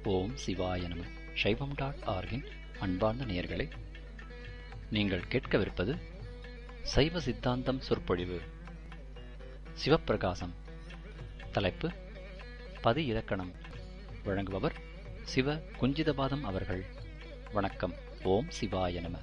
ஓம் சிவாய நம சைவம் டாட் ஆர்கின் அன்பார்ந்த நேயர்களே நீங்கள் கேட்கவிருப்பது சைவ சித்தாந்தம் சொற்பொழிவு சிவப்பிரகாசம் தலைப்பு பதி இலக்கணம் வழங்குபவர் சிவ குஞ்சிதபாதம் அவர்கள் வணக்கம் ஓம் சிவாய நம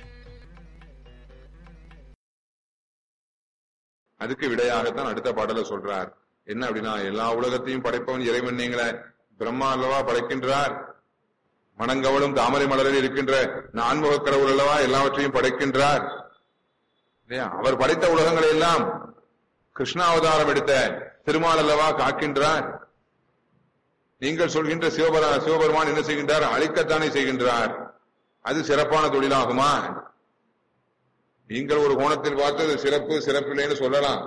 அதுக்கு விடையாகத்தான் அடுத்த பாடல சொல்றார் என்ன அப்படின்னா எல்லா உலகத்தையும் படைப்பவன் இறைவன் நீங்களே பிரம்மா அல்லவா படைக்கின்றார் மணங்கவளும் தாமரை மலரில் இருக்கின்ற நான்முக கடவுள் அல்லவா எல்லாவற்றையும் படைக்கின்றார் இல்லையா அவர் படைத்த உலகங்களை எல்லாம் கிருஷ்ணாவதாரம் எடுத்த திருமால் அல்லவா காக்கின்றார் நீங்கள் சொல்கின்ற சிவபர சிவபெருமான் என்ன செய்கின்றார் அழிக்கத்தானே செய்கின்றார் அது சிறப்பான தொழிலாகுமா நீங்கள் ஒரு கோணத்தில் பார்த்து அது சிறப்பு சிறப்பில்லைன்னு சொல்லலாம்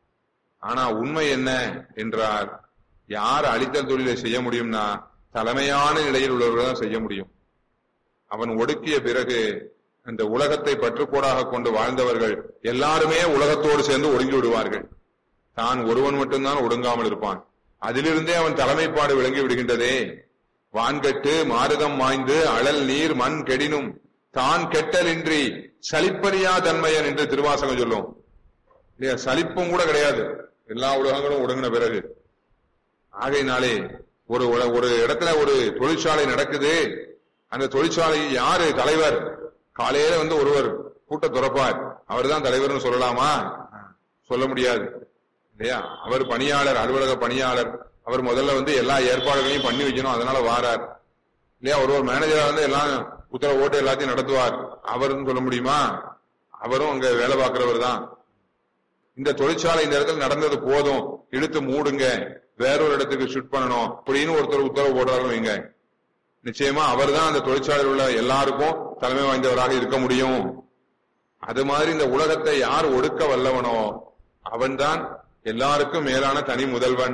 ஆனா உண்மை என்ன என்றால் யார் அழித்தல் தொழிலை செய்ய முடியும்னா தலைமையான நிலையில் உள்ளவர்கள் தான் செய்ய முடியும் அவன் ஒடுக்கிய பிறகு இந்த உலகத்தை பற்றுக்கோடாக கொண்டு வாழ்ந்தவர்கள் எல்லாருமே உலகத்தோடு சேர்ந்து ஒடுங்கி விடுவார்கள் தான் ஒருவன் மட்டும்தான் ஒடுங்காமல் இருப்பான் அதிலிருந்தே அவன் தலைமைப்பாடு விளங்கி விடுகின்றதே வான்கட்டு மாருதம் மாய்ந்து அழல் நீர் மண் கெடினும் தான் கெட்டலின்றி சலிப்பறியா தன்மையன் என்று திருவாசகம் சொல்லும் இல்லையா சலிப்பும் கூட கிடையாது எல்லா உலகங்களும் ஒடுங்கின பிறகு ஆகையினாலே ஒரு உல- ஒரு இடத்துல ஒரு தொழிற்சாலை நடக்குது அந்த தொழிற்சாலை யாரு தலைவர் காலையில வந்து ஒருவர் கூட்ட துறப்பார் அவர்தான் தலைவர்னு சொல்லலாமா சொல்ல முடியாது இல்லையா அவர் பணியாளர் அலுவலக பணியாளர் அவர் முதல்ல வந்து எல்லா ஏற்பாடுகளையும் பண்ணி வைக்கணும் அதனால வாரார் இல்லையா ஒருவர் மேனேஜரா வந்து எல்லாம் உத்தரவு ஓட்டு எல்லாத்தையும் நடத்துவார் அவர்னு சொல்ல முடியுமா அவரும் அங்க வேலை பார்க்கிறவர் தான் இந்த தொழிற்சாலை இந்த இடத்துல நடந்தது போதும் இழுத்து மூடுங்க வேறொரு இடத்துக்கு ஷிஃப்ட் பண்ணணும் அப்படின்னு ஒருத்தர் உத்தரவு போடுறாரு வைங்க நிச்சயமா அவர்தான் அந்த தொழிற்சாலையில் உள்ள எல்லாருக்கும் தலைமை வாய்ந்தவராக இருக்க முடியும் அது மாதிரி இந்த உலகத்தை யார் ஒடுக்க வல்லவனோ அவன்தான் எல்லாருக்கும் மேலான தனி முதல்வன்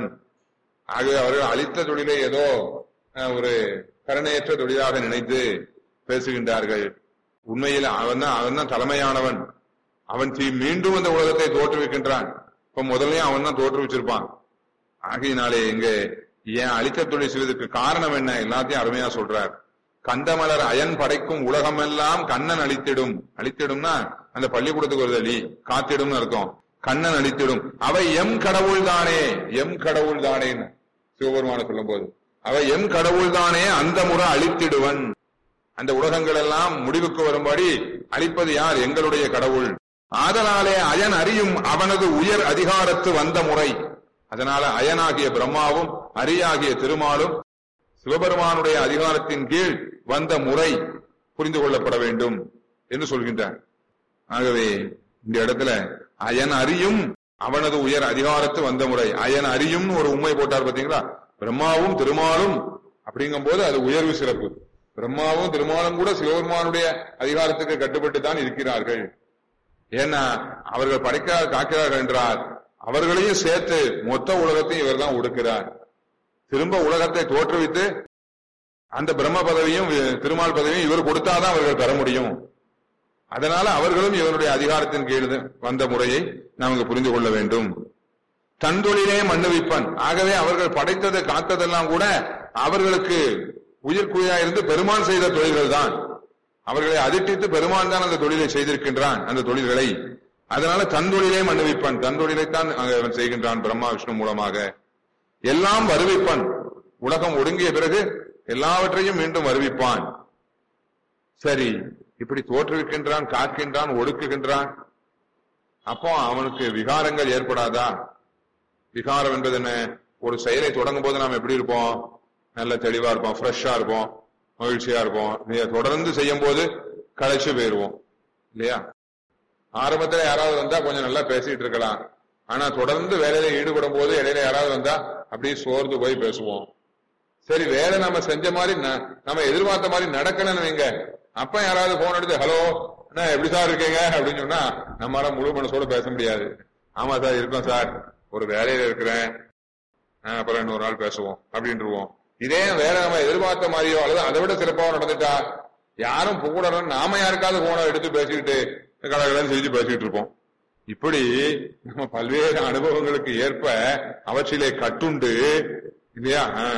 ஆகவே அவர்கள் அளித்த தொழிலை ஏதோ அஹ், ஒரு கருணையற்ற தொழிலாக நினைத்து பேசுகின்றார்கள் உண்மையில் அவன் தான் அவன் தான் தலைமையானவன் அவன் தி- மீண்டும் அந்த உலகத்தை தோற்றுவிக்கின்றான் இப்ப முதல்லயும் அவன் தான் தோற்றுவிச்சிருப்பான் ஆகையினாலே இங்க ஏன் அழிக்க தொழில் செய்வதற்கு காரணம் என்ன எல்லாத்தையும் அருமையா சொல்றார் கந்தமலர் அயன் படைக்கும் உலகமெல்லாம் கண்ணன் அழித்திடும் அழித்திடும்னா அந்த பள்ளிக்கூடத்துக்கு வருது அலி காத்திடும்னு அர்த்தம் கண்ணன் அழித்திடும் அவை எம் கடவுள் தானே எம் கடவுள் தானேன்னு சிவபெருமான சொல்லும் போது அவை எம் கடவுள் தானே அந்த முறை அழித்திடுவன் அந்த உலகங்கள் எல்லாம் முடிவுக்கு வரும்படி அழிப்பது யார் எங்களுடைய கடவுள் ஆதலாலே அயன் அறியும் அவனது உயர் அதிகாரத்து வந்த முறை அதனால அயனாகிய பிரம்மாவும் அரியாகிய திருமாலும் சிவபெருமானுடைய அதிகாரத்தின் கீழ் வந்த முறை புரிந்து கொள்ளப்பட வேண்டும் என்று சொல்கின்றார் ஆகவே இந்த இடத்துல அயன் அறியும் அவனது உயர் அதிகாரத்து வந்த முறை அயன் அறியும் ஒரு உண்மை போட்டார் பாத்தீங்களா பிரம்மாவும் திருமாலும் அப்படிங்கும்போது அது உயர்வு சிறப்பு பிரம்மாவும் திருமாலும் கூட சிவபெருமானுடைய அதிகாரத்துக்கு கட்டுப்பட்டு தான் இருக்கிறார்கள் ஏன்னா அவர்கள் படைக்க காக்கிறார்கள் என்றால் அவர்களையும் சேர்த்து மொத்த உலகத்தையும் இவர்தான் ஒடுக்கிறார் திரும்ப உலகத்தை தோற்றுவித்து அந்த பிரம்ம பதவியும் வி- திருமால் பதவியும் இவர் கொடுத்தாதான் அவர்கள் பெற முடியும் அதனால அவர்களும் இவருடைய அதிகாரத்தின் கீழ் வந்த முறையை நாம் இங்கு புரிந்து கொள்ள வேண்டும் தந்தொழிலே மன்னுவிப்பன் ஆகவே அவர்கள் படைத்ததை காத்ததெல்லாம் கூட அவர்களுக்கு உயிர்க்குழியா இருந்து பெருமான் செய்த தொழில்கள் தான் அவர்களை அதிர்ட்டித்து பெருமான் தான் அந்த தொழிலை செய்திருக்கின்றான் அந்த தொழில்களை அதனால தந்தொழிலே மன்னுவிப்பன் தந்தொழிலைத்தான் அங்க அவன் செய்கின்றான் பிரம்மா விஷ்ணு மூலமாக எல்லாம் வருவிப்பன் உலகம் ஒடுங்கிய பிறகு எல்லாவற்றையும் மீண்டும் வருவிப்பான் சரி இப்படி தோற்றுவிக்கின்றான் காக்கின்றான் ஒடுக்குகின்றான் அப்போ அவனுக்கு விகாரங்கள் ஏற்படாதா விகாரம் என்பது என்ன ஒரு செயலை தொடங்கும் போது நாம் எப்படி இருப்போம் நல்ல தெளிவா இருப்போம் ஃப்ரெஷ்ஷா இருப்போம் மகிழ்ச்சியா இருப்போம் நீ தொடர்ந்து செய்யும் போது களைச்சு போயிருவோம் இல்லையா ஆரம்பத்துல யாராவது வந்தா கொஞ்சம் நல்லா பேசிட்டு இருக்கலாம் ஆனா தொடர்ந்து வேலையில ஈடுபடும் போது இடையில யாராவது வந்தா அப்படியே சோர்ந்து போய் பேசுவோம் சரி வேலை நம்ம செஞ்ச மாதிரி ந- நம்ம எதிர்பார்த்த மாதிரி நடக்கணும்னு வைங்க அப்ப யாராவது போன் எடுத்து ஹலோ அண்ணா எப்படி சார் இருக்கீங்க அப்படின்னு சொன்னா நம்மளால முழு மனசோட பேச முடியாது ஆமா சார் இருக்கோம் சார் ஒரு வேலையில இருக்கிறேன் ஆ, அப்புறம் இன்னொரு நாள் பேசுவோம் அப்படின்ட்டுருவோம் இதே வேலை நம்ம எதிர்பார்த்த மாதிரியோ அல்லது அதை விட சிறப்பாக நடந்துட்டா யாரும் புகழணும் நாம யாருக்காவது போன எடுத்து பேசிக்கிட்டு கடகடன்னு செஞ்சு பேசிட்டு இருப்போம் இப்படி நம்ம பல்வேறு அனுபவங்களுக்கு ஏற்ப அவற்றிலே கட்டுண்டு இல்லையா ஆ,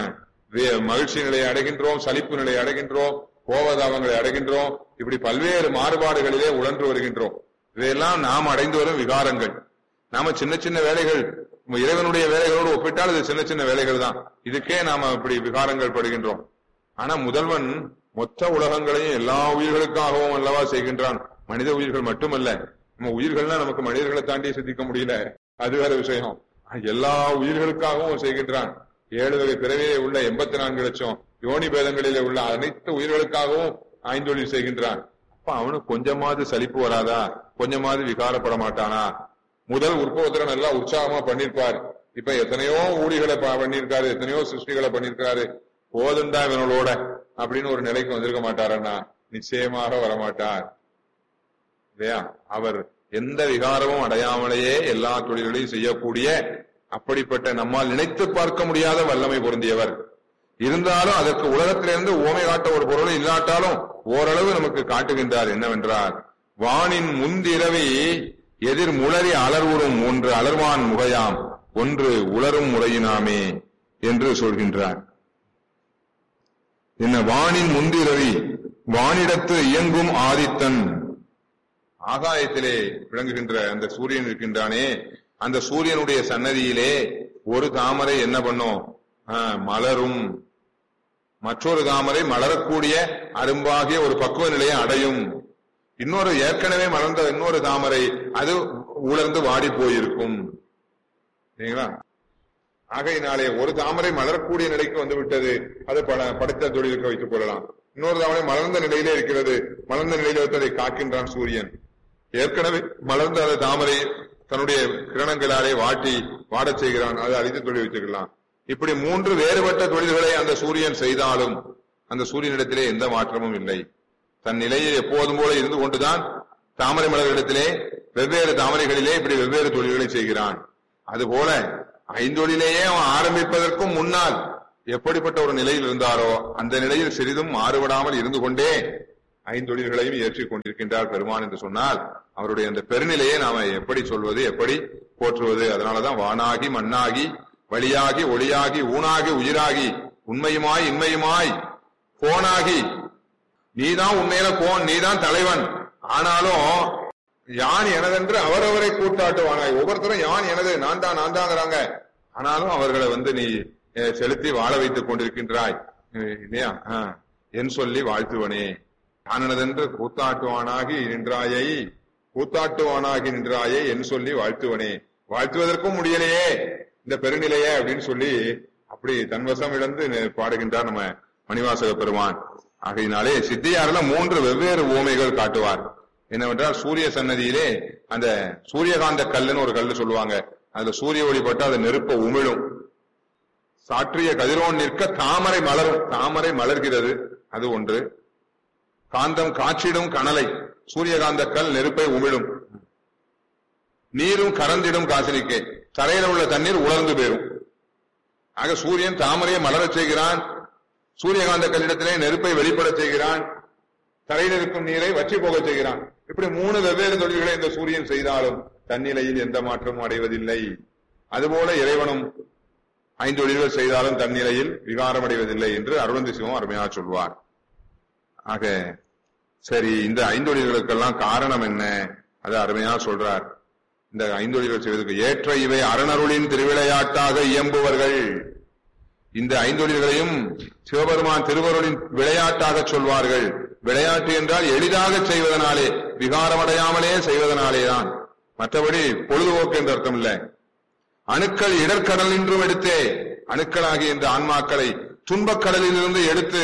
வே- மகிழ்ச்சி நிலையை அடைகின்றோம் சலிப்பு நிலையை அடைகின்றோம் கோபதாபங்களை அடைகின்றோம் இப்படி பல்வேறு மாறுபாடுகளிலே உழன்று வருகின்றோம் இதையெல்லாம் நாம் அடைந்து வரும் விகாரங்கள் நாம சின்ன சின்ன வேலைகள் நம்ம இறைவனுடைய வேலைகளோடு ஒப்பிட்டால் இது சின்ன சின்ன வேலைகள் தான் இதுக்கே நாம இப்படி விகாரங்கள் படுகின்றோம் ஆனா முதல்வன் மொத்த உலகங்களையும் எல்லா உயிர்களுக்காகவும் அல்லவா செய்கின்றான் மனித உயிர்கள் மட்டுமல்ல நம்ம உயிர்கள்னா நமக்கு மனிதர்களை தாண்டி சிந்திக்க முடியல அது வேற விஷயம் எல்லா உயிர்களுக்காகவும் செய்கின்றான் ஏழு வகை பிறவிலே உள்ள எண்பத்தி நான்கு லட்சம் யோனி பேதங்களிலே உள்ள அனைத்து உயிர்களுக்காகவும் ஐந்தொழில் செய்கின்றான் அப்ப அவனுக்கு கொஞ்சமாவது சலிப்பு வராதா கொஞ்சமாவது விகாரப்பட மாட்டானா முதல் உற்பவத்திரன் நல்லா உற்சாகமா பண்ணிருப்பார் இப்ப எத்தனையோ ஊழிகளை ப- பண்ணியிருக்காரு எத்தனையோ சிருஷ்டிகளை பண்ணிருக்காரு போதுண்டா இவனோட அப்படின்னு ஒரு நிலைக்கு வந்திருக்க மாட்டாரண்ணா நிச்சயமாக வரமாட்டார் இல்லையா அவர் எந்த விகாரமும் அடையாமலேயே எல்லா தொழில்களையும் செய்யக்கூடிய அப்படிப்பட்ட நம்மால் நினைத்து பார்க்க முடியாத வல்லமை பொருந்தியவர் இருந்தாலும் அதற்கு உலகத்திலிருந்து ஓமை காட்ட ஒரு பொருள் இல்லாட்டாலும் ஓரளவு நமக்கு காட்டுகின்றார் என்னவென்றார் வானின் முந்திரவி எதிர் முளரி அலர்வுறும் ஒன்று அலர்வான் முகையாம் ஒன்று உலரும் முறையினாமே என்று சொல்கின்றார் என்ன வானின் முந்திரவி வானிடத்து இயங்கும் ஆதித்தன் ஆகாயத்திலே விளங்குகின்ற அந்த சூரியன் இருக்கின்றானே அந்த சூரியனுடைய சன்னதியிலே ஒரு தாமரை என்ன பண்ணும் ஆ, மலரும் மற்றொரு தாமரை மலரக்கூடிய அரும்பாகிய ஒரு பக்குவ நிலையை அடையும் இன்னொரு ஏற்கனவே மலர்ந்த இன்னொரு தாமரை அது உலர்ந்து வாடி போயிருக்கும் சரிங்களா ஆகையினாலே ஒரு தாமரை மலரக்கூடிய நிலைக்கு வந்து விட்டது அது பல படைத்த தொழிலுக்கு வைத்துக் கொள்ளலாம் இன்னொரு தாமரை மலர்ந்த நிலையிலே இருக்கிறது மலர்ந்த நிலையில வைத்து அதை காக்கின்றான் சூரியன் ஏற்கனவே மலர்ந்த அந்த தாமரை தன்னுடைய கிரணங்களாலே வாட்டி வாடச் செய்கிறான் அதை அழித்து தொழில் வச்சுக்கலாம் இப்படி மூன்று வேறுபட்ட தொழில்களை அந்த சூரியன் செய்தாலும் அந்த சூரியனிடத்திலே எந்த மாற்றமும் இல்லை தன் நிலையில் எப்போதும் போல இருந்து கொண்டுதான் தாமரை மலர்களிடத்திலே வெவ்வேறு தாமரைகளிலே இப்படி வெவ்வேறு தொழில்களை செய்கிறான் அதுபோல ஐந்தொழிலேயே அவன் ஆரம்பிப்பதற்கும் முன்னால் எப்படிப்பட்ட ஒரு நிலையில் இருந்தாரோ அந்த நிலையில் சிறிதும் மாறுபடாமல் இருந்து கொண்டே ஐந்தொழில்களையும் ஏற்றிக் கொண்டிருக்கின்றார் பெருமான் என்று சொன்னால் அவருடைய அந்த பெருநிலையை நாம எப்படி சொல்வது எப்படி போற்றுவது அதனாலதான் வானாகி மண்ணாகி வழியாகி ஒளியாகி ஊனாகி உயிராகி உண்மையுமாய் இன்மையுமாய் போனாகி நீதான் உண்மையில போன் நீதான் தலைவன் ஆனாலும் யான் எனதென்று அவரவரை கூட்டாட்டுவானாய் ஒவ்வொருத்தரும் யான் எனது நான் தான் நான் தாங்கிறாங்க ஆனாலும் அவர்களை வந்து நீ அஹ், செலுத்தி வாழ வைத்துக் கொண்டிருக்கின்றாய் அஹ், இல்லையா ஆஹ். என் சொல்லி வாழ்த்துவனே யானதென்று கூத்தாட்டுவானாகி நின்றாயை கூத்தாட்டுவானாகி நின்றாயே என் சொல்லி வாழ்த்துவனே வாழ்த்துவதற்கும் முடியலையே இந்த பெருநிலையே அப்படின்னு சொல்லி அப்படி தன்வசம் இழந்து நெ- பாடுகின்றார் நம்ம மணிவாசக பெருமான் ஆகையினாலே சித்தியாரில் மூன்று வெவ்வேறு ஓமைகள் காட்டுவார் என்னவென்றால் சூரிய சன்னதியிலே அந்த சூரியகாந்த கல்லுன்னு ஒரு கல்லு சொல்லுவாங்க அதுல சூரிய ஒளிப்பட்டு அது நெருப்ப உமிழும் சாற்றிய கதிரோன் நிற்க தாமரை மலரும் தாமரை மலர்கிறது அது ஒன்று காந்தம் காற்றிடும் கனலை சூரியகாந்த கல் நெருப்பை உமிழும் நீரும் கறந்திடும் காசினிக்கே தரையில உள்ள தண்ணீர் உலர்ந்து போயிரும் ஆக சூரியன் தாமரையை மலரச் செய்கிறான் சூரியகாந்த கல்லிடத்திலே நெருப்பை வெளிப்படச் செய்கிறான் தரையில் இருக்கும் நீரை வற்றி போகச் செய்கிறான் இப்படி மூணு வெவ்வேறு தொழில்களை இந்த சூரியன் செய்தாலும் தன்னிலையில் எந்த மாற்றமும் அடைவதில்லை அதுபோல இறைவனும் ஐந்தொழில்கள் செய்தாலும் தன்னிலையில் விகாரம் அடைவதில்லை என்று அருணந்தி சிவம் அருமையாக சொல்வார் ஆக சரி இந்த ஐந்தொழில்களுக்கெல்லாம் காரணம் என்ன அது அருமையா சொல்றார் இந்த ஐந்தொழில்கள் செய்வதற்கு ஏற்ற இவை அரணருளின் திருவிளையாட்டாக இயம்புவர்கள் இந்த ஐந்தொழில்களையும் சிவபெருமான் திருவருளின் விளையாட்டாக சொல்வார்கள் விளையாட்டு என்றால் எளிதாக செய்வதனாலே விகாரமடையாமலே செய்வதனாலேதான் மற்றபடி பொழுதுபோக்கு என்ற அர்த்தம் இல்லை அணுக்கள் இடர்கடல் என்றும் எடுத்தே அணுக்களாகிய இந்த ஆன்மாக்களை துன்பக் கடலிலிருந்து எடுத்து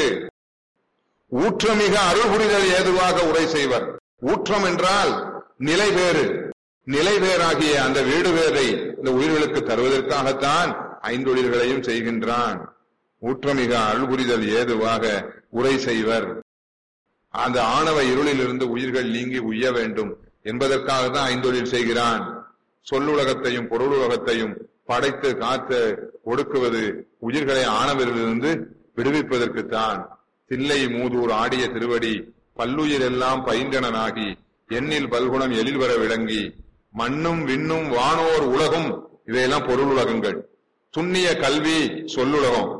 ஊற்றமிக அருள் புரிதல் ஏதுவாக உரை செய்வர் ஊற்றம் என்றால் நிலை வேறு நிலை வேறாகிய அந்த வீடு வேரை இந்த உயிர்களுக்கு தருவதற்காகத்தான் ஐந்தொழில்களையும் செய்கின்றான் ஊற்றமிக அருள் புரிதல் ஏதுவாக உரை செய்வர் அந்த ஆணவ இருளிலிருந்து உயிர்கள் நீங்கி உய்ய வேண்டும் என்பதற்காக தான் ஐந்தொழில் செய்கிறான் சொல்லுலகத்தையும் பொருளுலகத்தையும் படைத்து காத்து ஒடுக்குவது உயிர்களை ஆணவரிலிருந்து விடுவிப்பதற்குத்தான் தில்லை மூதூர் ஆடிய திருவடி பல்லுயிர் எல்லாம் பைந்தனனாகி எண்ணில் பல்குணம் எழில் வர விளங்கி மண்ணும் விண்ணும் வானோர் உலகும் இவையெல்லாம் பொருள் உலகங்கள் துண்ணிய கல்வி சொல்லுலகம்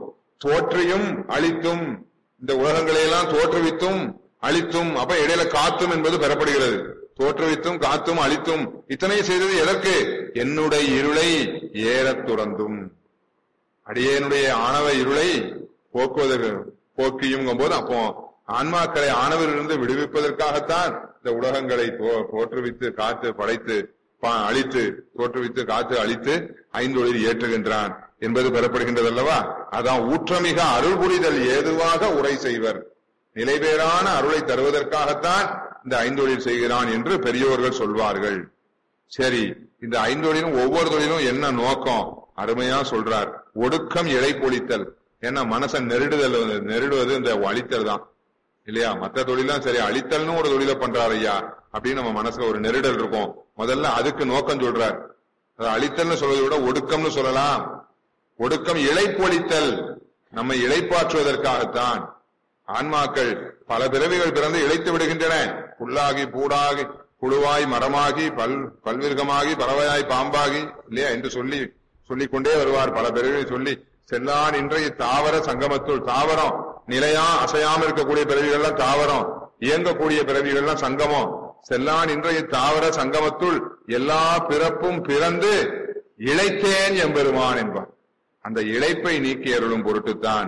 தோற்றியும் அழித்தும் இந்த உலகங்களை எல்லாம் தோற்றுவித்தும் அழித்தும் அப்ப இடையில காத்தும் என்பது பெறப்படுகிறது தோற்றுவித்தும் காத்தும் அழித்தும் இத்தனை செய்தது எதற்கு என்னுடைய இருளை ஏறத் துறந்தும் அடியேனுடைய ஆணவ இருளை போக்குவதற்கு போக்கியும் போது அப்போ ஆன்மாக்களை ஆணவரிலிருந்து விடுவிப்பதற்காகத்தான் இந்த உலகங்களை தோ- தோற்றுவித்து காத்து படைத்து பா- அழித்து தோற்றுவித்து காத்து அழித்து ஐந்தொழில் ஏற்றுகின்றான் என்பது பெறப்படுகின்றது அல்லவா அதான் ஊற்றமிக அருள் புரிதல் ஏதுவாக உரை செய்வர் நிலைபேறான அருளை தருவதற்காகத்தான் இந்த ஐந்தொழில் செய்கிறான் என்று பெரியோர்கள் சொல்வார்கள் சரி இந்த ஐந்தொழிலும் ஒவ்வொரு தொழிலும் என்ன நோக்கம் அருமையா சொல்றார் ஒடுக்கம் இழை பொழித்தல் ஏன்னா மனசை நெருடுதல் வந்து- நெருடுவது இந்த அழித்தல் தான் இல்லையா மத்த தொழிலாம் சரி அழித்தல்னு ஒரு தொழிலை பண்றாரு ஐயா அப்படின்னு நம்ம மனசுல ஒரு நெருடல் இருக்கும் முதல்ல அதுக்கு நோக்கம் சொல்றார் அது அழித்தல்னு சொல்வதை விட ஒடுக்கம்னு சொல்லலாம் ஒடுக்கம் இழைப்பொழித்தல் நம்மை இழைப்பாற்றுவதற்காகத்தான் ஆன்மாக்கள் பல பிறவிகள் பிறந்து இழைத்து விடுகின்றன புல்லாகி பூடாகி புழுவாய் மரமாகி பல் பல்விருகமாகி பறவையாய் பாம்பாகி இல்லையா என்று சொல்லி சொல்லிக் கொண்டே வருவார் பல பிறவிகளை சொல்லி செல்லான் இன்றைய தாவர சங்கமத்துள் தாவரம் நிலையா அசையாம இருக்கக்கூடிய பிறவிகள்லாம் தாவரம் இயங்கக்கூடிய பிறவிகள்லாம் சங்கமம் செல்லான் இன்றைய தாவர சங்கமத்துள் எல்லா பிறப்பும் பிறந்து இழைத்தேன் எம்பெருமான் என்பார் அந்த இழைப்பை நீக்கி அருளும் பொருட்டுத்தான்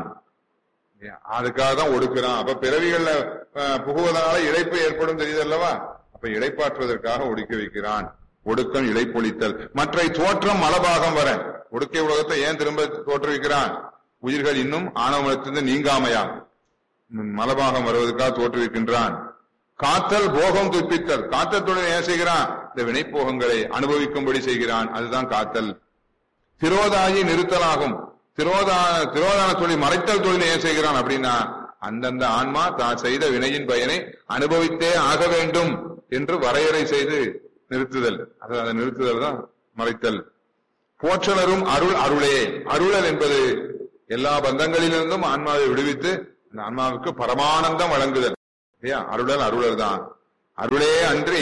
அதுக்காக தான் ஒடுக்குறான் அப்ப பிறவிகள்ல அஹ், புகுவதனால இழைப்பு ஏற்படும் தெரியுது அல்லவா அப்ப இழைப்பாற்றுவதற்காக ஒடுக்கி வைக்கிறான் ஒடுக்கம் இழைப்பொழித்தல் மற்ற தோற்றம் மலபாகம் வர ஒடுக்கை உலகத்தை ஏன் திரும்ப தோற்றுவிக்கிறான் உயிர்கள் இன்னும் ஆணவத்திலிருந்து நீங்காமையா ம், மலபாகம் வருவதற்காக தோற்றுவிக்கின்றான் காத்தல் போகம் துப்பித்தல் காத்தல் தொழில் ஏன் செய்கிறான் இந்த வினைப்போகங்களை அனுபவிக்கும்படி செய்கிறான் அதுதான் காத்தல் திரோதாயி நிறுத்தலாகும் திரோதா திரோதான தொழில் மறைத்தல் தொழில் ஏன் செய்கிறான் அப்படின்னா அந்தந்த ஆன்மா தான் செய்த வினையின் பயனை அனுபவித்தே ஆக வேண்டும் என்று வரையறை செய்து நிறுத்துதல் அது அதை நிறுத்துதல் தான் மறைத்தல் போற்றலரும் அருள் அருளே அருளல் என்பது எல்லா பந்தங்களிலிருந்தும் ஆன்மாவை விடுவித்து அந்த ஆன்மாவுக்கு பரமானந்தம் வழங்குதல் இல்லையா அருளல் அருளர் தான் அருளே அன்றி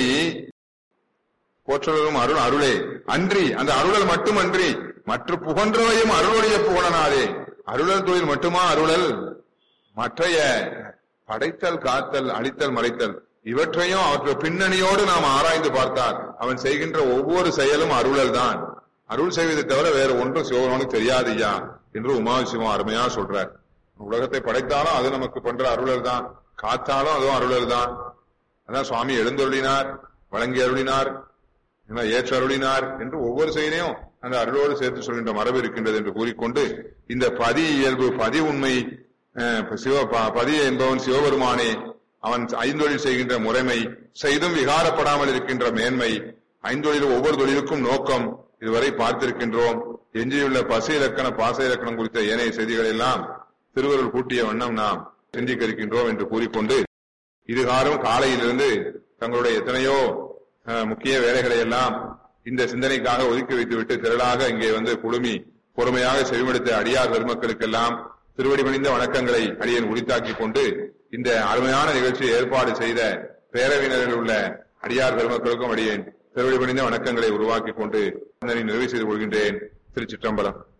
போற்றலும் அருள் அருளே அன்றி அந்த அருளல் மட்டுமன்றி மற்ற புகன்றவையும் அருளுடைய புகழனாதே அருளல் தொழில் மட்டுமா அருளல் மற்றைய படைத்தல் காத்தல் அழித்தல் மறைத்தல் இவற்றையும் அவற்றை பின்னணியோடு நாம் ஆராய்ந்து பார்த்தால் அவன் செய்கின்ற ஒவ்வொரு செயலும் அருளல் தான் அருள் செய்வதை தவிர வேற ஒன்றும் சிவபெருமானுக்கு தெரியாது ஐயா என்று உமாசிவம் அருமையா சொல்றார் உலகத்தை படைத்தாலும் அது நமக்கு பண்ற அருளல் தான் காத்தாலும் அதுவும் அருளல் தான் அதான் சுவாமி எழுந்தருளினார் வழங்கி அருளினார் என்ன, ஏற்று அருளினார் என்று ஒவ்வொரு செயலையும் அந்த அருளோடு சேர்த்து சொல்கின்ற மரபு இருக்கின்றது என்று கூறிக்கொண்டு இந்த பதி இயல்பு பதி உண்மை அஹ், சிவ ப- பதி என்பவன் சிவபெருமானே அவன் ஐந்தொழில் செய்கின்ற முறைமை செய்தும் விகாரப்படாமல் இருக்கின்ற மேன்மை ஐந்தொழில் ஒவ்வொரு தொழிலுக்கும் நோக்கம் இதுவரை பார்த்திருக்கின்றோம் எஞ்சியுள்ள பசு இலக்கண பாச இலக்கணம் குறித்த ஏனைய செய்திகள் எல்லாம் திருவருள் கூட்டிய வண்ணம் நாம் சிந்திக்க இருக்கின்றோம் என்று கூறிக்கொண்டு இதுகாரும் காலையிலிருந்து தங்களுடைய எத்தனையோ அஹ், முக்கிய வேலைகளை எல்லாம் இந்த சிந்தனைக்காக ஒதுக்கி வைத்துவிட்டு திரளாக இங்கே வந்து குழுமி பொறுமையாக செவிமடுத்த அடியார் பெருமக்களுக்கெல்லாம் திருவடி பணிந்த வணக்கங்களை அடியேன் உரித்தாக்கிக் கொண்டு இந்த அருமையான நிகழ்ச்சியை ஏற்பாடு செய்த பேரவையினரில் உள்ள அடியார் பெருமக்களுக்கும் அடியேன் திருவடி பணிந்த வணக்கங்களை உருவாக்கிக் கொண்டு சிந்தனை நிறைவு செய்து கொள்கின்றேன் திருச்சிற்றம்பலம்